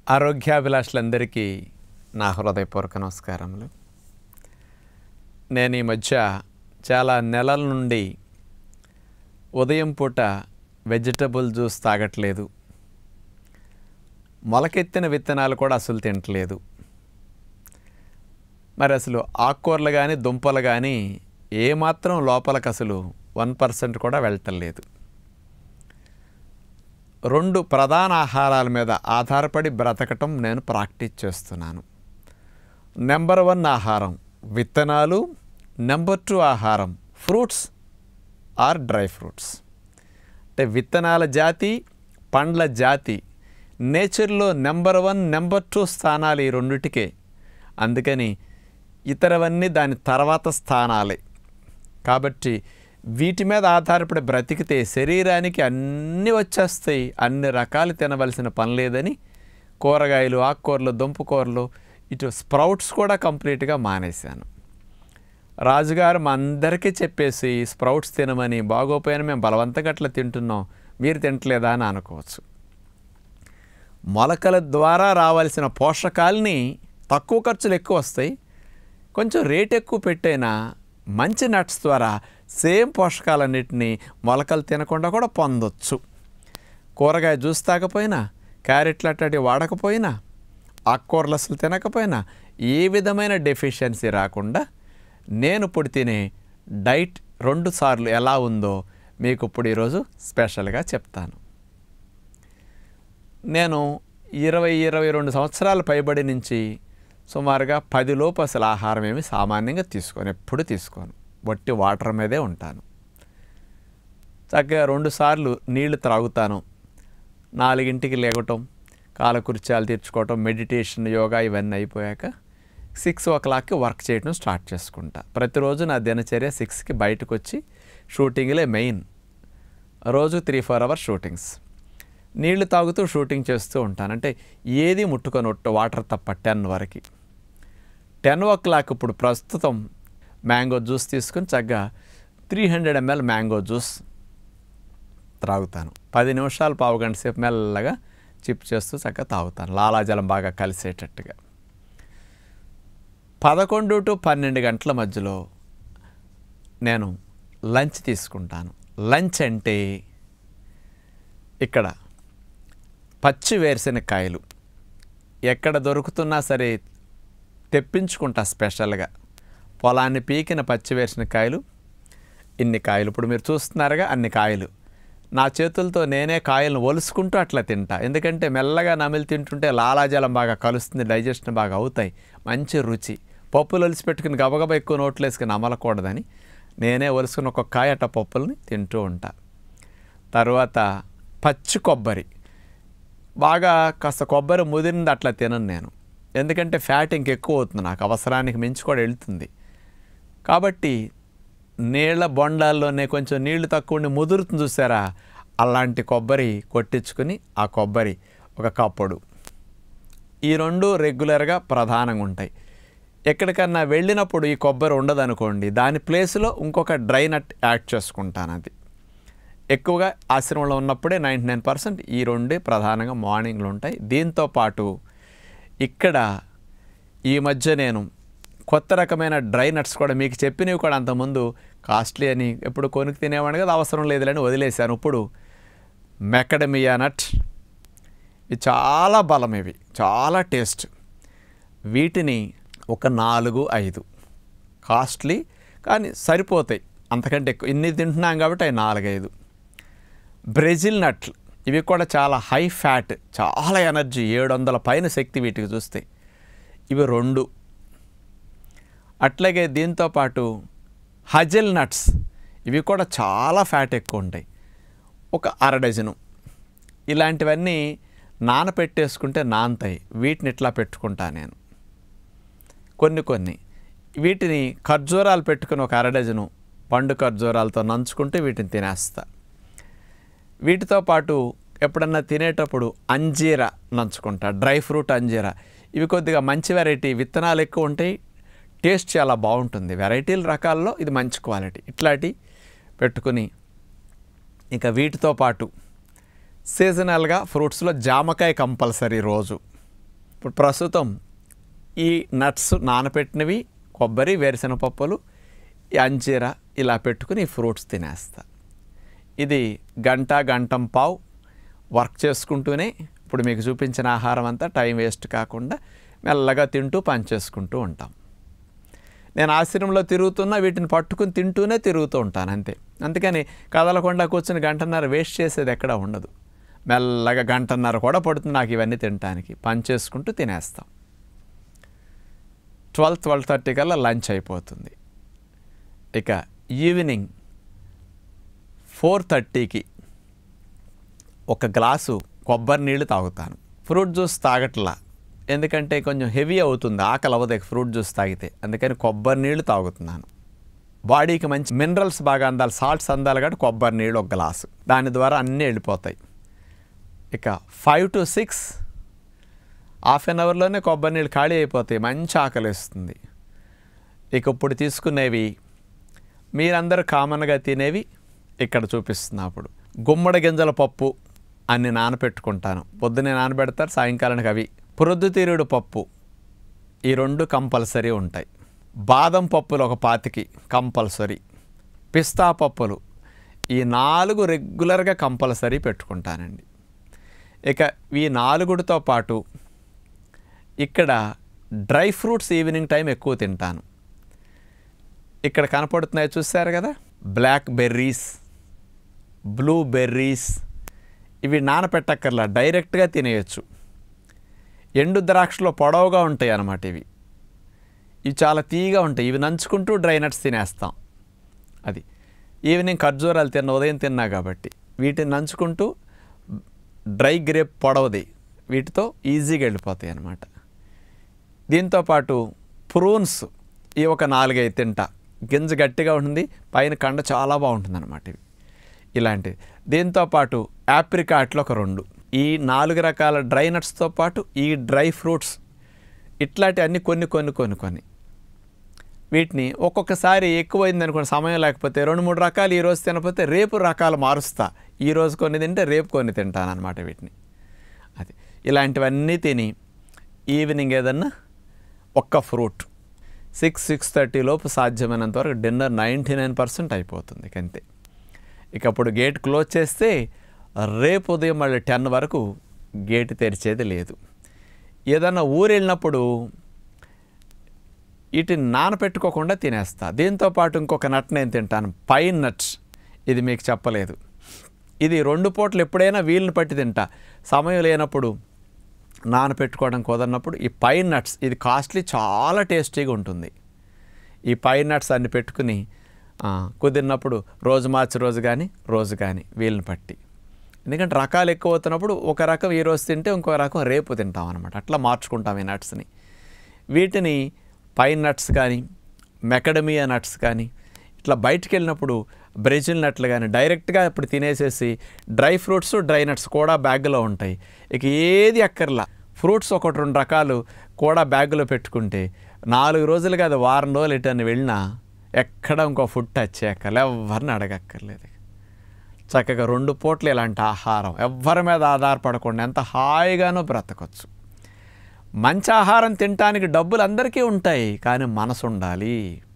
ఆరోగ్యాభిలాషులందరికీ నా హృదయపూర్వక నమస్కారములు నేను ఈ మధ్య చాలా నెలల నుండి ఉదయం పూట వెజిటబుల్ జ్యూస్ తాగట్లేదు మొలకెత్తిన విత్తనాలు కూడా అసలు తినట్లేదు మరి అసలు ఆకుకూరలు కానీ దుంపలు కానీ ఏమాత్రం లోపలికి అసలు వన్ పర్సెంట్ కూడా వెళ్ళటం లేదు రెండు ప్రధాన ఆహారాల మీద ఆధారపడి బ్రతకటం నేను ప్రాక్టీస్ చేస్తున్నాను నెంబర్ వన్ ఆహారం విత్తనాలు నెంబర్ టూ ఆహారం ఫ్రూట్స్ ఆర్ డ్రై ఫ్రూట్స్ అంటే విత్తనాల జాతి పండ్ల జాతి నేచర్లో నెంబర్ వన్ నెంబర్ టూ స్థానాలు ఈ రెండిటికే అందుకని ఇతరవన్నీ దాని తర్వాత స్థానాలే కాబట్టి వీటి మీద ఆధారపడి బ్రతికితే శరీరానికి అన్నీ వచ్చేస్తాయి అన్ని రకాలు తినవలసిన పని లేదని కూరగాయలు ఆకుకూరలు దుంపకూరలు ఇటు స్ప్రౌట్స్ కూడా కంప్లీట్గా మానేశాను రాజుగారు మా అందరికీ చెప్పేసి స్ప్రౌట్స్ తినమని బాగోపోయిన మేము బలవంతంగా అట్లా తింటున్నాం మీరు తింటలేదా అని అనుకోవచ్చు మొలకల ద్వారా రావాల్సిన పోషకాల్ని తక్కువ ఖర్చులు ఎక్కువ వస్తాయి కొంచెం రేట్ ఎక్కువ పెట్టైనా మంచి నట్స్ ద్వారా సేమ్ పోషకాలన్నింటినీ మొలకలు తినకుండా కూడా పొందొచ్చు కూరగాయ జ్యూస్ తాగపోయినా క్యారెట్లు అట్లాంటివి వాడకపోయినా ఆకుకూరలు అసలు తినకపోయినా ఏ విధమైన డెఫిషియన్సీ రాకుండా నేను ఇప్పుడు తినే డైట్ రెండు సార్లు ఎలా ఉందో మీకు ఇప్పుడు ఈరోజు స్పెషల్గా చెప్తాను నేను ఇరవై ఇరవై రెండు సంవత్సరాల పైబడి నుంచి సుమారుగా పది లోపు అసలు ఆహారం ఏమి సామాన్యంగా తీసుకోను ఎప్పుడు తీసుకోను వట్టి వాటర్ మీదే ఉంటాను చక్కగా రెండు సార్లు నీళ్లు త్రాగుతాను నాలుగింటికి లేగటం కాలకృత్యాలు తీర్చుకోవటం మెడిటేషన్ యోగా ఇవన్నీ అయిపోయాక సిక్స్ ఓ క్లాక్కి వర్క్ చేయడం స్టార్ట్ చేసుకుంటా ప్రతిరోజు నా దినచర్య సిక్స్కి బయటకు వచ్చి షూటింగ్లే మెయిన్ రోజు త్రీ ఫోర్ అవర్స్ షూటింగ్స్ నీళ్లు తాగుతూ షూటింగ్ చేస్తూ ఉంటాను అంటే ఏది ముట్టుకొని ఒట్టు వాటర్ తప్ప టెన్ వరకు టెన్ ఓ క్లాక్ ఇప్పుడు ప్రస్తుతం మ్యాంగో జ్యూస్ తీసుకుని చక్కగా three hundred ML mango juice త్రాగుతాను పది నిమిషాలు పావు గంట సేపు మెల్లగా చిప్ చేస్తూ చక్కగా తాగుతాను లాలాజలం బాగా కలిసేటట్టుగా పదకొండు టు పన్నెండు గంటల మధ్యలో నేను లంచ్ తీసుకుంటాను లంచ్ అంటే ఇక్కడ పచ్చి వేరుశెనగకాయలు ఎక్కడ దొరుకుతున్నా సరే తెప్పించుకుంటా స్పెషల్గా పొలాన్ని పీకిన పచ్చి వేరుశెనగకాయలు ఇన్ని కాయలు ఇప్పుడు మీరు చూస్తున్నారుగా అన్ని కాయలు నా చేతులతో నేనే కాయలను ఒలుసుకుంటూ అట్లా తింటా ఎందుకంటే మెల్లగా నమిలి తింటుంటే లాలాజలం బాగా కలుస్తుంది డైజెషన్ బాగా అవుతాయి మంచి రుచి పప్పులు ఒలిసి పెట్టుకుని గబగబా ఎక్కువ నోట్లు వేసుకుని అమలకూడదని నేనే ఒలుసుకుని ఒక కాయ అట్ట పప్పుల్ని తింటూ ఉంటా తర్వాత పచ్చి కొబ్బరి బాగా కాస్త కొబ్బరి ముదిరింది అట్లా తినను నేను ఎందుకంటే ఫ్యాట్ ఇంకెక్కువ అవుతుంది నాకు అవసరానికి మించి కూడా వెళ్తుంది కాబట్టి నీళ్ళ బొండాల్లోనే కొంచెం నీళ్లు తక్కువ ఉండి ముదురుతుంది చూసారా అలాంటి కొబ్బరి కొట్టించుకుని ఆ కొబ్బరి ఒక కప్పుడు ఈ రెండు రెగ్యులర్గా ప్రధానంగా ఉంటాయి ఎక్కడికన్నా వెళ్ళినప్పుడు ఈ కొబ్బరి ఉండదనుకోండి దాని ప్లేస్లో ఇంకొక డ్రై నట్ యాడ్ చేసుకుంటాను అది ఎక్కువగా ఆశ్రమంలో ఉన్నప్పుడే నైంటీ నైన్ పర్సెంట్ ఈ రెండే ప్రధానంగా మార్నింగ్లో ఉంటాయి దీంతో పాటు ఇక్కడ ఈ మధ్య నేను కొత్త రకమైన డ్రై నట్స్ కూడా మీకు చెప్పినవి కూడా అంతకుముందు కాస్ట్లీ అని ఎప్పుడు కొనుక్కు తినేవాడిని కదా అవసరం లేదులని వదిలేశాను ఇప్పుడు మెకడమియా నట్ ఇవి చాలా బలం ఇవి చాలా టేస్ట్ వీటిని ఒక నాలుగు ఐదు కాస్ట్లీ కానీ సరిపోతాయి అంతకంటే ఎక్కువ ఇన్ని తింటున్నాం కాబట్టి అవి నాలుగైదు బ్రెజిల్ నట్లు ఇవి కూడా చాలా హై ఫ్యాట్ చాలా ఎనర్జీ ఏడు వందల పైన శక్తి వీటికి చూస్తే ఇవి రెండు అట్లాగే దీంతోపాటు హజెల్ నట్స్ ఇవి కూడా చాలా ఫ్యాట్ ఎక్కువ ఉంటాయి ఒక అర డజను ఇలాంటివన్నీ నానపెట్టేసుకుంటే నానతాయి వీటిని ఇట్లా పెట్టుకుంటా నేను కొన్ని కొన్ని వీటిని ఖర్జూరాలు పెట్టుకుని ఒక అర డజను పండు ఖర్జూరాలతో నంచుకుంటే వీటిని తినేస్తా వీటితో పాటు ఎప్పుడన్నా తినేటప్పుడు అంజీరా నంచుకుంటా డ్రై ఫ్రూట్ అంజీరా ఇవి కొద్దిగా మంచి వెరైటీ విత్తనాలు ఎక్కువ ఉంటాయి టేస్ట్ చాలా బాగుంటుంది వెరైటీల రకాల్లో ఇది మంచి క్వాలిటీ ఇట్లాంటి పెట్టుకుని ఇక వీటితో పాటు సీజనల్గా ఫ్రూట్స్లో జామకాయ కంపల్సరీ రోజు ఇప్పుడు ప్రస్తుతం ఈ నట్స్ నానపెట్టినవి కొబ్బరి వేరుశెనగ పప్పులు ఈ అంజీర ఇలా పెట్టుకుని ఈ ఫ్రూట్స్ తినేస్తా ఇది గంట గంటం పావు వర్క్ చేసుకుంటూనే ఇప్పుడు మీకు చూపించిన ఆహారం అంతా టైం వేస్ట్ కాకుండా మెల్లగా తింటూ పని చేసుకుంటూ ఉంటాం నేను ఆశ్రమంలో తిరుగుతున్నా వీటిని పట్టుకుని తింటూనే తిరుగుతూ ఉంటాను అంతే అందుకని కదలకుండా కూర్చుని గంటన్నర వేస్ట్ చేసేది ఎక్కడా ఉండదు మెల్లగా గంటన్నర కూడా పడుతుంది నాకు ఇవన్నీ తినడానికి పని చేసుకుంటూ తినేస్తాం ట్వెల్వ్ ట్వెల్వ్ థర్టీ కల్లా లంచ్ అయిపోతుంది ఇక ఈవినింగ్ ఫోర్ థర్టీకి ఒక గ్లాసు కొబ్బరి నీళ్ళు తాగుతాను ఫ్రూట్ జ్యూస్ తాగట్లా ఎందుకంటే కొంచెం హెవీ అవుతుంది ఆకలి అవ్వదు ఫ్రూట్ జ్యూస్ తాగితే అందుకని కొబ్బరి నీళ్ళు తాగుతున్నాను బాడీకి మంచి మినరల్స్ బాగా అందాలి సాల్ట్స్ అందాలి కాబట్టి కొబ్బరి నీళ్ళు ఒక గ్లాసు దాని ద్వారా అన్నీ వెళ్ళిపోతాయి ఇక five to six half an అవర్లోనే కొబ్బరి నీళ్ళు ఖాళీ అయిపోతాయి మంచి ఆకలి వేస్తుంది ఇక ఇప్పుడు తీసుకునేవి మీరందరూ కామన్గా తినేవి ఇక్కడ చూపిస్తున్నా అప్పుడు గుమ్మడి గింజల పప్పు అన్ని నానపెట్టుకుంటాను పొద్దునే నానబెడతారు సాయంకాలానికి అవి ప్రొద్దుతీరుడు పప్పు ఈ రెండు కంపల్సరీ ఉంటాయి బాదం పప్పులు ఒక పాతికి కంపల్సరీ పిస్తా పప్పులు ఈ నాలుగు రెగ్యులర్గా కంపల్సరీ పెట్టుకుంటానండి ఇక ఈ నాలుగుడితో పాటు ఇక్కడ డ్రై ఫ్రూట్స్ ఈవినింగ్ టైం ఎక్కువ తింటాను ఇక్కడ కనపడుతున్నాయి చూశారు కదా బ్లాక్ బెర్రీస్ బ్లూ బెర్రీస్ ఇవి నానపెట్టక్కర్లా డైరెక్ట్గా తినేయచ్చు ఎండు ద్రాక్షలో పొడవుగా ఉంటాయి అన్నమాట ఇవి ఇవి చాలా తీయగా ఉంటాయి ఇవి నంచుకుంటూ డ్రై నట్స్ తినేస్తాం అది ఈవినింగ్ ఖర్జూరాలు తిన్న ఉదయం తిన్నా కాబట్టి వీటిని నంచుకుంటూ డ్రై గ్రేప్ పొడవది వీటితో ఈజీగా వెళ్ళిపోతాయి అన్నమాట దీంతోపాటు ప్రూన్స్ ఈ ఒక నాలుగైదు తింటా గింజ గట్టిగా ఉంటుంది పైన కండ చాలా బాగుంటుంది అనమాట ఇవి ఇలాంటివి దీంతోపాటు యాప్రికాట్లు ఒక రెండు ఈ నాలుగు రకాల డ్రై నట్స్తో పాటు ఈ డ్రై ఫ్రూట్స్ ఇట్లాంటి అన్ని కొన్ని కొన్ని కొన్ని కొన్ని వీటిని ఒక్కొక్కసారి ఎక్కువైంది అనుకోండి సమయం లేకపోతే రెండు మూడు రకాలు ఈ రోజు తినకపోతే రేపు రకాలు మారుస్తా ఈ రోజు కొన్ని తింటే రేపు కొన్ని తింటాను అనమాట వీటిని అది ఇలాంటివన్నీ తిని ఈవినింగ్ ఏదన్నా ఒక్క ఫ్రూట్ సిక్స్ సిక్స్ థర్టీ లోపు సాధ్యమైనంత వరకు డిన్నర్ నైంటీ నైన్ పర్సెంట్ అయిపోతుంది ఇక అంతే ఇక అప్పుడు గేట్ క్లోజ్ చేస్తే రేపు ఉదయం మళ్ళీ టెన్ వరకు గేట్ తెరిచేది లేదు ఏదన్నా ఊరు వెళ్ళినప్పుడు వీటిని నానపెట్టుకోకుండా తినేస్తా దీంతోపాటు ఇంకొక నట్ నేను తింటాను పైన్ నట్స్ ఇది మీకు చెప్పలేదు ఇది రెండు పూటలు ఎప్పుడైనా వీలుని పట్టి తింటా సమయం లేనప్పుడు నానపెట్టుకోవడం కుదరినప్పుడు ఈ పైన్ నట్స్ ఇది కాస్ట్లీ చాలా టేస్టీగా ఉంటుంది ఈ పైన్ నట్స్ అన్ని పెట్టుకుని ఆ, కుదిరినప్పుడు రోజు మార్చి రోజు కానీ రోజు కానీ వీలుని పట్టి ఎందుకంటే రకాలు ఎక్కువ అవుతున్నప్పుడు ఒక రకం ఈ రోజు తింటే ఇంకో రకం రేపు తింటాం అనమాట అట్లా మార్చుకుంటాం ఈ నట్స్ని వీటిని పైన్ నట్స్ కానీ మెకడమియా నట్స్ కానీ ఇట్లా బయటికి వెళ్ళినప్పుడు బ్రెజిల్ నట్లు కానీ డైరెక్ట్గా ఇప్పుడు తినేసేసి డ్రై ఫ్రూట్స్ డ్రై నట్స్ కూడా బ్యాగ్లో ఉంటాయి ఇక ఏది అక్కర్లా ఫ్రూట్స్ ఒకటి రెండు రకాలు కూడా బ్యాగ్లో పెట్టుకుంటే నాలుగు రోజులు కాదు వారం రోజులు ఎటని వెళ్ళినా ఎక్కడ ఇంకో ఫుడ్ టచ్ చేయక్కర్లే ఎవరిని అడగక్కర్లేదు చక్కగా రెండు పూటలు ఇలాంటి ఆహారం ఎవ్వరి మీద ఆధారపడకుండా ఎంత హాయిగానో బ్రతకొచ్చు మంచి ఆహారం తినటానికి డబ్బులు అందరికీ ఉంటాయి కానీ మనసు ఉండాలి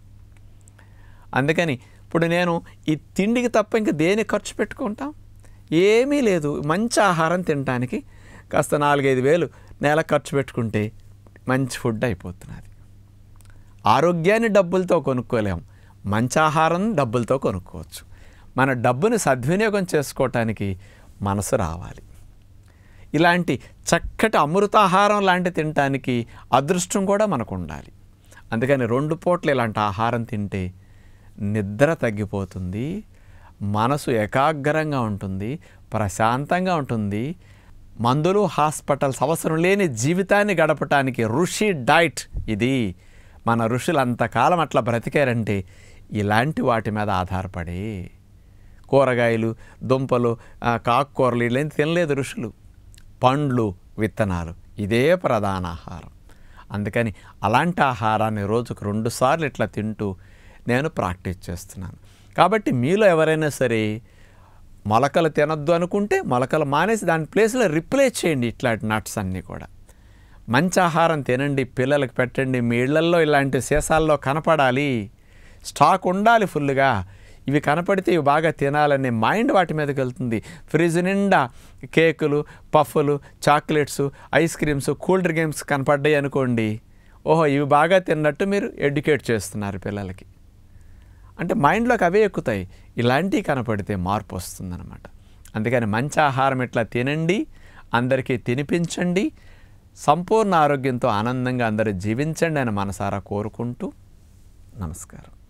అందుకని ఇప్పుడు నేను ఈ తిండికి తప్ప ఇంకా దేనికి ఖర్చు పెట్టుకుంటాం ఏమీ లేదు మంచి ఆహారం తినటానికి కాస్త నాలుగైదు వేలు నెల ఖర్చు పెట్టుకుంటే మంచి ఫుడ్ అయిపోతున్నది ఆరోగ్యాన్ని డబ్బులతో కొనుక్కోలేం మంచి ఆహారం డబ్బులతో కొనుక్కోవచ్చు మన డబ్బుని సద్వినియోగం చేసుకోవటానికి మనసు రావాలి ఇలాంటి చక్కటి అమృతాహారం లాంటి తినటానికి అదృష్టం కూడా మనకు ఉండాలి అందుకని రెండు పూట్ల ఇలాంటి ఆహారం తింటే నిద్ర తగ్గిపోతుంది మనసు ఏకాగ్రంగా ఉంటుంది ప్రశాంతంగా ఉంటుంది మందులు హాస్పిటల్స్ అవసరం లేని జీవితాన్ని గడపటానికి ఋషి డైట్ ఇది మన ఋషులు అంతకాలం అట్లా బ్రతికారంటే ఇలాంటి వాటి మీద ఆధారపడి కూరగాయలు దుంపలు ఆ, కాకూరలు ఇలాంటి తినలేదు ఋషులు పండ్లు విత్తనాలు ఇదే ప్రధాన ఆహారం అందుకని అలాంటి ఆహారాన్ని రోజుకు రెండుసార్లు ఇట్లా తింటూ నేను ప్రాక్టీస్ చేస్తున్నాను కాబట్టి మీలో ఎవరైనా సరే మొలకలు తినొద్దు అనుకుంటే మొలకలు మానేసి దాని ప్లేస్లో రిప్లేస్ చేయండి ఇట్లాంటి నట్స్ అన్నీ కూడా మంచి ఆహారం తినండి పిల్లలకు పెట్టండి మీ ఇళ్లల్లో ఇలాంటి సీసాల్లో కనపడాలి స్టాక్ ఉండాలి ఫుల్గా ఇవి కనపడితే ఇవి బాగా తినాలనే మైండ్ వాటి మీదకి వెళ్తుంది ఫ్రిడ్జ్ నిండా కేకులు పఫ్ఫులు chocolates ice creams cool drinks కనపడ్డాయి అనుకోండి ఓహో ఇవి బాగా తిన్నట్టు మీరు ఎడ్యుకేట్ చేస్తున్నారు పిల్లలకి అంటే మైండ్లోకి అవే ఎక్కుతాయి ఇలాంటివి కనపడితే మార్పు వస్తుందన్నమాట అందుకని మంచి ఆహారం ఇట్లా తినండి అందరికీ తినిపించండి సంపూర్ణ ఆరోగ్యంతో ఆనందంగా అందరూ జీవించండి అని మనసారా కోరుకుంటూ నమస్కారం